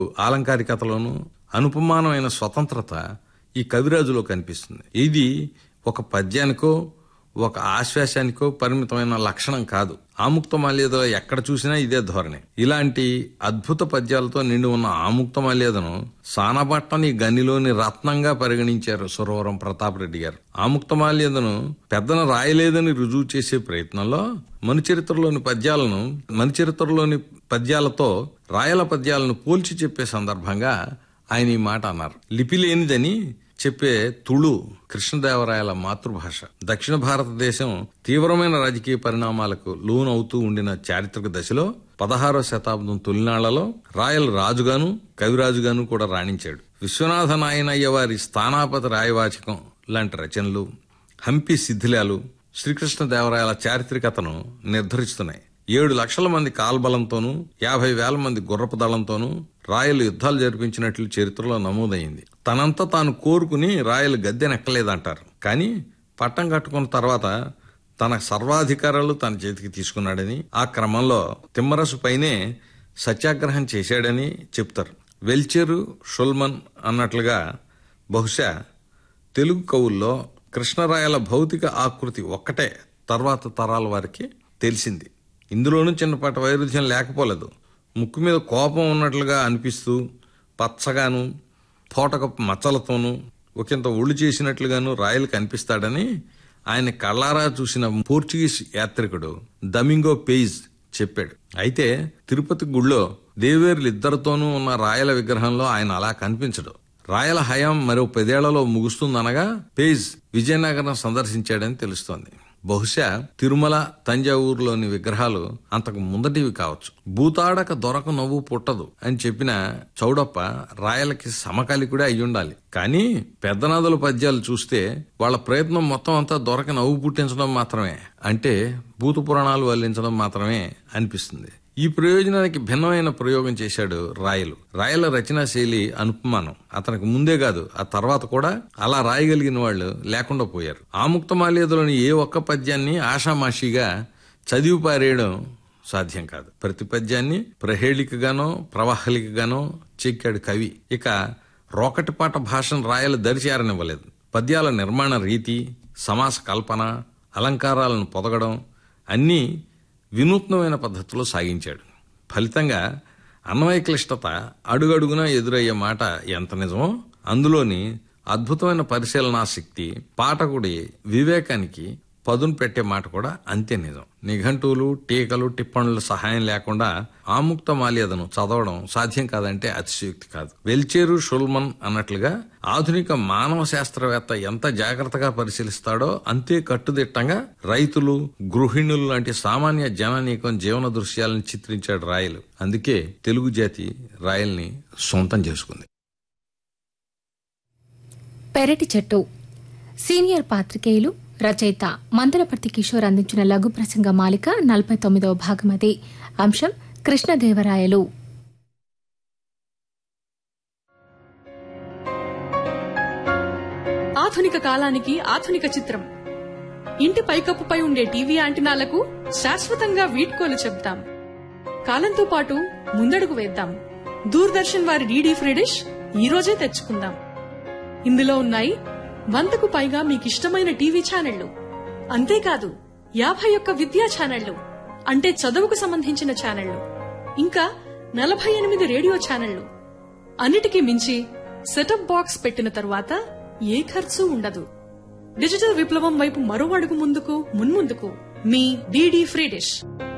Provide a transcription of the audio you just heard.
ఆలంకారికతలోను అనుపమానమైన స్వతంత్రత ఈ కవిరాజులో కనిపిస్తుంది ఇది ఒక పద్యానికో ఒక ఆశ్వాసానికో పరిమితమైన లక్షణం కాదు ఆముక్తమాల్యద ఎక్కడ చూసినా ఇదే ధోరణి ఇలాంటి అద్భుత పద్యాలతో నిండి ఉన్న ఆముక్తమాల్యదను సానబట్టని గనిలోని రత్నంగా పరిగణించారు సురవరం ప్రతాపరెడ్డి గారు ఆముక్తమాల్యదను పెద్దన రాయలేదని రుజువు చేసే ప్రయత్నంలో మనుచరిత్రలోని పద్యాలను మనుచరిత్రలోని పద్యాలతో రాయల పద్యాలను పోల్చి చెప్పే సందర్భంగా ఆయన ఈ మాట అన్నారు లిపి లేనిదని చెప్పే తుళు కృష్ణదేవరాయల మాతృభాష దక్షిణ భారతదేశం తీవ్రమైన రాజకీయ పరిణామాలకు లోనవుతూ ఉండిన చారిత్రక దశలో పదహారో శతాబ్దం తొలినాళ్లలో రాయల రాజుగాను కవిరాజుగాను కూడా రాణించాడు విశ్వనాథ నాయనయ్య వారి స్థానాపతి రాయవాచకం లాంటి రచనలు హంపి శిథిలాలు శ్రీకృష్ణదేవరాయల చారిత్రకతను నిర్ధరిస్తున్నాయి ఏడు లక్షల మంది కాల్బలంతోనూ యాభై వేల మంది గుర్రపు దళంతోనూ రాయలు యుద్ధాలు జరిపించినట్లు చరిత్రలో నమోదైంది తనంతా తాను కోరుకుని రాయలు గద్దెనెక్కలేదంటారు కానీ పట్టం కట్టుకున్న తర్వాత తన సర్వాధికారాలు తన చేతికి తీసుకున్నాడని ఆ క్రమంలో తిమ్మరసు పైనే సత్యాగ్రహం చేశాడని చెప్తారు వెల్చెరు షుల్మన్ అన్నట్లుగా బహుశా తెలుగు కవుల్లో కృష్ణరాయల భౌతిక ఆకృతి ఒక్కటే తర్వాత తరాల వారికి తెలిసింది ఇందులోనూ చిన్నపాటి వైరుధ్యం లేకపోలేదు ముక్కు మీద కోపం ఉన్నట్లుగా అనిపిస్తూ పచ్చగాను తోటకప్పు మచ్చలతోనూ ఒకంత ఒళ్ళు చేసినట్లుగాను రాయలు కనిపిస్తాడని ఆయన కళ్ళారా చూసిన పోర్చుగీస్ యాత్రికుడు దమింగో పేజ్ చెప్పాడు అయితే తిరుపతి గుళ్ళో దేవేరులు ఇద్దరితోనూ ఉన్న రాయల విగ్రహంలో ఆయన అలా కనిపించడు రాయల హయాం మరో పదేళ్లలో ముగుస్తుందనగా పేజ్ విజయనగరం సందర్శించాడని తెలుస్తోంది బహుశా తిరుమల తంజావూరులోని విగ్రహాలు అంతకు ముందటివి కావచ్చు భూతాడక దొరక నవ్వు పుట్టదు అని చెప్పిన చౌడప్ప రాయలకి సమకాలికుడే అయ్యుండాలి కానీ పెద్దనాదుల పద్యాలు చూస్తే వాళ్ళ ప్రయత్నం మొత్తం అంతా దొరక నవ్వు పుట్టించడం మాత్రమే అంటే భూత పురాణాలు వల్లించడం మాత్రమే అనిపిస్తుంది ఈ ప్రయోజనానికి భిన్నమైన ప్రయోగం చేశాడు రాయలు రాయల రచనా శైలి అనుపమానం అతనికి ముందే కాదు ఆ తర్వాత కూడా అలా రాయగలిగిన వాళ్ళు లేకుండా పోయారు ఆముక్తమాల్యదలోని ఏ ఒక్క పద్యాన్ని ఆషామాషిగా చదివి పారేయడం సాధ్యం కాదు ప్రతి పద్యాన్ని ప్రహేళికగానో ప్రవాహలికగానో చెక్కాడు కవి ఇక రోకటిపాట భాషను రాయలు దరిచేరనివ్వలేదు పద్యాల నిర్మాణ రీతి సమాస కల్పన అలంకారాలను పొదగడం అన్నీ వినూత్నమైన పద్ధతిలో సాగించాడు ఫలితంగా అన్వయ క్లిష్టత అడుగడుగునా ఎదురయ్యే మాట ఎంత నిజమో అందులోని అద్భుతమైన పరిశీలనాశక్తి పాఠకుడి వివేకానికి పదును పెట్టే మాట కూడా అంతే నిజం నిఘంటువులు టీకలు టిప్పణుల సహాయం లేకుండా ఆముక్త మాల్యదను చదవడం సాధ్యం కాదంటే అతిశయోక్తి కాదు వెల్చేరు షుల్మన్ అన్నట్లుగా ఆధునిక మానవ శాస్త్రవేత్త ఎంత జాగ్రత్తగా పరిశీలిస్తాడో అంతే కట్టుదిట్టంగా రైతులు గృహిణులు లాంటి సామాన్య జననీకం జీవన దృశ్యాలను చిత్రించాడు రాయలు అందుకే తెలుగు జాతి రాయల్ని సొంతం చేసుకుంది పెరటి చెట్టు సీనియర్ పాత్రికేయులు రచయిత మందలపర్తి కిషోర్ అందించిన లఘు ప్రసంగ మాలిక నలభై తొమ్మిదవ భాగమది అంశం కృష్ణదేవరాయలు ఆధునిక కాలానికి ఆధునిక చిత్రం ఇంటి పైకప్పుపై ఉండే టీవీ యాంటినాలకు శాశ్వతంగా వీడ్కోలు చెప్తాం కాలంతో పాటు ముందడుగు వేద్దాం దూరదర్శన్ వారి డీడీ ఫ్రీ డిష్ ఈ రోజే తెచ్చుకుందాం ఇందులో ఉన్నాయి వందకు పైగా మీకిష్టమైన టీవీ ఛానళ్లు అంతేకాదు యాభై ఒక్క విద్యా ఛానళ్లు అంటే చదువుకు సంబంధించిన ఛానళ్లు ఇంకా నలభై ఎనిమిది రేడియో ఛానళ్లు అన్నిటికీ మించి సెటప్ బాక్స్ పెట్టిన తరువాత ఏ ఖర్చు ఉండదు డిజిటల్ విప్లవం వైపు మరో అడుగు ముందుకు మున్ముందుకు మీ డీడీ ఫ్రీ డిష్